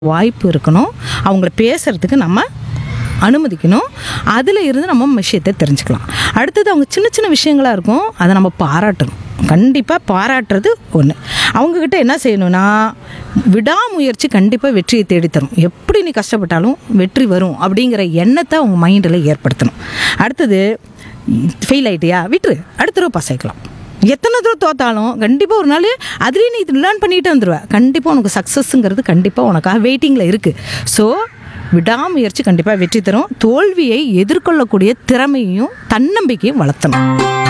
வாய்ப்பு இருக்கணும் அவங்கள பேசுகிறதுக்கு நம்ம அனுமதிக்கணும் அதில் இருந்து நம்ம விஷயத்தை தெரிஞ்சுக்கலாம் அடுத்தது அவங்க சின்ன சின்ன விஷயங்களாக இருக்கும் அதை நம்ம பாராட்டணும் கண்டிப்பாக பாராட்டுறது ஒன்று அவங்கக்கிட்ட என்ன செய்யணும்னா விடாமுயற்சி கண்டிப்பாக வெற்றியை தேடித்தரும் எப்படி நீ கஷ்டப்பட்டாலும் வெற்றி வரும் அப்படிங்கிற எண்ணத்தை அவங்க மைண்டில் ஏற்படுத்தணும் அடுத்தது ஃபெயில் ஆயிட்டியா விட்டுரு அடுத்த தடவை பாஸ் ஆகிக்கலாம் எத்தனை தடவை தோத்தாலும் கண்டிப்பாக ஒரு நாள் அதுலேயே நீ லேர்ன் பண்ணிட்டு வந்துடுவ கண்டிப்பாக உனக்கு சக்ஸஸ்ங்கிறது கண்டிப்பாக உனக்காக வெயிட்டிங்கில் இருக்குது ஸோ விடாமுயற்சி கண்டிப்பாக வெற்றி தரும் தோல்வியை எதிர்கொள்ளக்கூடிய திறமையையும் தன்னம்பிக்கையும் வளர்த்தணும்